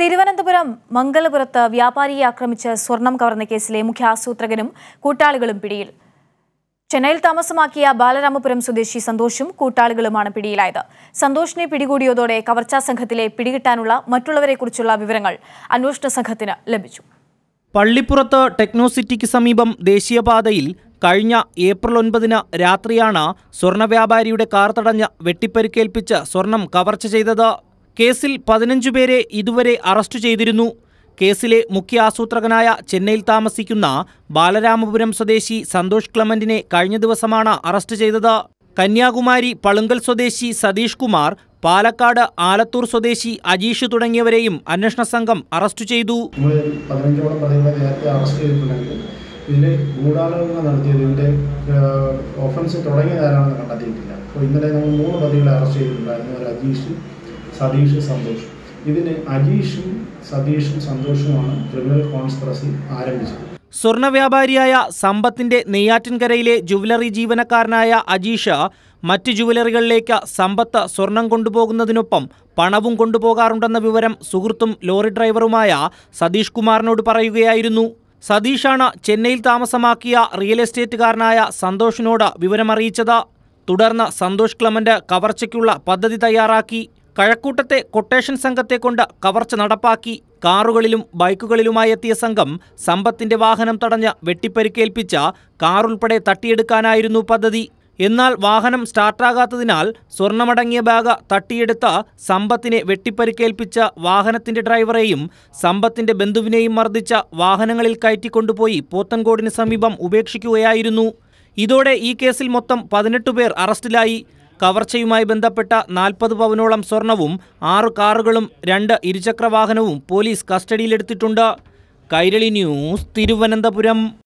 തിരുവനന്തപുരം മംഗലപുരത്ത് വ്യാപാരിയെ ആക്രമിച്ച് സ്വർണം കവർന്ന കേസിലെ മുഖ്യ ആസൂത്രകനും കൂട്ടാളികളും പിടിയിൽ ചെന്നൈയിൽ താമസമാക്കിയ ബാലരാമപുരം സ്വദേശി സന്തോഷും കൂട്ടാളികളുമാണ് പിടിയിലായത് സന്തോഷിനെ പിടികൂടിയതോടെ കവർച്ചാ സംഘത്തിലെ പിടികിട്ടാനുള്ള മറ്റുള്ളവരെക്കുറിച്ചുള്ള വിവരങ്ങൾ അന്വേഷണ സംഘത്തിന് ലഭിച്ചു പള്ളിപ്പുറത്ത് ടെക്നോസിറ്റിക്ക് സമീപം ദേശീയപാതയിൽ കഴിഞ്ഞ ഏപ്രിൽ ഒൻപതിന് രാത്രിയാണ് സ്വർണ്ണ വ്യാപാരിയുടെ കാർ തടഞ്ഞ് വെട്ടിപ്പരിക്കേൽപ്പിച്ച് സ്വർണം കവർച്ച ചെയ്തത് കേസിൽ പതിനഞ്ചു പേരെ ഇതുവരെ അറസ്റ്റ് ചെയ്തിരുന്നു കേസിലെ മുഖ്യ ആസൂത്രകനായ ചെന്നൈയിൽ താമസിക്കുന്ന ബാലരാമപുരം സ്വദേശി സന്തോഷ് ക്ലമന്റിനെ കഴിഞ്ഞ ദിവസമാണ് അറസ്റ്റ് ചെയ്തത് കന്യാകുമാരി പളുങ്കൽ സ്വദേശി സതീഷ് കുമാർ പാലക്കാട് ആലത്തൂർ സ്വദേശി അജീഷ് തുടങ്ങിയവരെയും അന്വേഷണ സംഘം അറസ്റ്റ് ചെയ്തു നമ്മൾ പതിനഞ്ചോളം പ്രതികളെ നേരത്തെ അറസ്റ്റ് ചെയ്തിട്ടുണ്ടെങ്കിൽ ഇതിൽ ഗൂഢാലോചന നടത്തിയത് ഇതിൻ്റെ ഒഫൻസ് തുടങ്ങിയത് ആരാണെന്ന് കണ്ടെത്തിയിട്ടില്ല അപ്പോൾ ഇന്നലെ നമ്മൾ മൂന്ന് പ്രതികളെ അറസ്റ്റ് ചെയ്തിട്ടുണ്ടായിരുന്നു ഒരു അജീഷ് സതീഷ് സന്തോഷ് ഇതിന് അജീഷും സതീഷും സന്തോഷുമാണ് ക്രിമിനൽ കോൺസ്പിറസി ആരംഭിച്ചത് സ്വർണ്ണ വ്യാപാരിയായ സമ്പത്തിന്റെ നെയ്യാറ്റിൻകരയിലെ ജുവലറി ജീവനക്കാരനായ അജീഷ് മറ്റ് ജുവലറികളിലേക്ക് സമ്പത്ത് സ്വർണം കൊണ്ടുപോകുന്നതിനൊപ്പം പണവും കൊണ്ടുപോകാറുണ്ടെന്ന വിവരം സുഹൃത്തും ലോറി ഡ്രൈവറുമായ സതീഷ് കുമാറിനോട് പറയുകയായിരുന്നു സതീഷാണ് ചെന്നൈയിൽ താമസമാക്കിയ റിയൽ എസ്റ്റേറ്റുകാരനായ സന്തോഷിനോട് വിവരമറിയിച്ചത് തുടർന്ന് സന്തോഷ് ക്ലമന്റ് കവർച്ചയ്ക്കുള്ള പദ്ധതി തയ്യാറാക്കി കഴക്കൂട്ടത്തെ കൊട്ടേഷൻ സംഘത്തെ കൊണ്ട് കവർച്ച നടപ്പാക്കി കാറുകളിലും ബൈക്കുകളിലുമായി എത്തിയ സംഘം സമ്പത്തിന്റെ വാഹനം തടഞ്ഞ് വെട്ടിപ്പരിക്കേൽപ്പിച്ച കാറുൾപ്പെടെ തട്ടിയെടുക്കാനായിരുന്നു പദ്ധതി എന്നാൽ വാഹനം സ്റ്റാർട്ടാകാത്തതിനാൽ സ്വർണമടങ്ങിയ ബാഗ് തട്ടിയെടുത്ത സമ്പത്തിനെ വെട്ടിപ്പരിക്കേൽപ്പിച്ച വാഹനത്തിന്റെ ഡ്രൈവറെയും സമ്പത്തിന്റെ ബന്ധുവിനെയും മർദ്ദിച്ച വാഹനങ്ങളിൽ കയറ്റിക്കൊണ്ടുപോയി പോത്തൻകോടിന് സമീപം ഉപേക്ഷിക്കുകയായിരുന്നു ഇതോടെ ഈ കേസിൽ മൊത്തം പതിനെട്ട് പേർ അറസ്റ്റിലായി കവർച്ചയുമായി ബന്ധപ്പെട്ട നാൽപ്പത് പവനോളം സ്വർണവും ആറ് കാറുകളും രണ്ട് ഇരുചക്ര വാഹനവും പോലീസ് കസ്റ്റഡിയിലെടുത്തിട്ടുണ്ട് കൈരളി ന്യൂസ് തിരുവനന്തപുരം